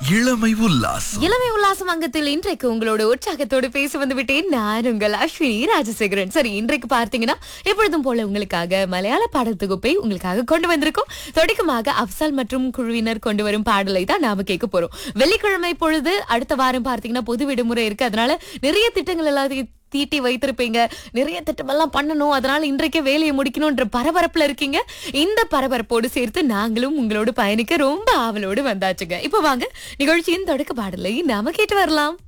இளமை உல்லாசம் இளமை உல்லாசம் அங்கத்தில் இன்றைக்கு உங்களோட உற்சாகத்தோடு பேச வந்து விட்டேன் நான் உங்கள் அஸ்வினி ராஜசேகரன் சரி இன்றைக்கு பார்த்தீங்கன்னா எப்பொழுதும் போல உங்களுக்காக மலையாள பாடல் தொகுப்பை உங்களுக்காக கொண்டு வந்திருக்கோம் தொடக்கமாக அப்சால் மற்றும் குழுவினர் கொண்டு வரும் பாடலை தான் நாம கேட்க போறோம் வெள்ளிக்கிழமை பொழுது அடுத்த வாரம் பார்த்தீங்கன்னா பொது விடுமுறை இருக்கு அதனால நிறைய திட்டங்கள் எல்லாத்தையும் தீட்டி வைத்திருப்பீங்க நிறைய திட்டமெல்லாம் பண்ணணும் அதனால இன்றைக்கே வேலையை முடிக்கணும்ன்ற பரபரப்புல இருக்கீங்க இந்த பரபரப்போடு சேர்த்து நாங்களும் உங்களோடு பயணிக்க ரொம்ப ஆவலோடு வந்தாச்சுங்க இப்போ வாங்க நிகழ்ச்சியின் தொடக்க பாடலை நாம கேட்டு வரலாம்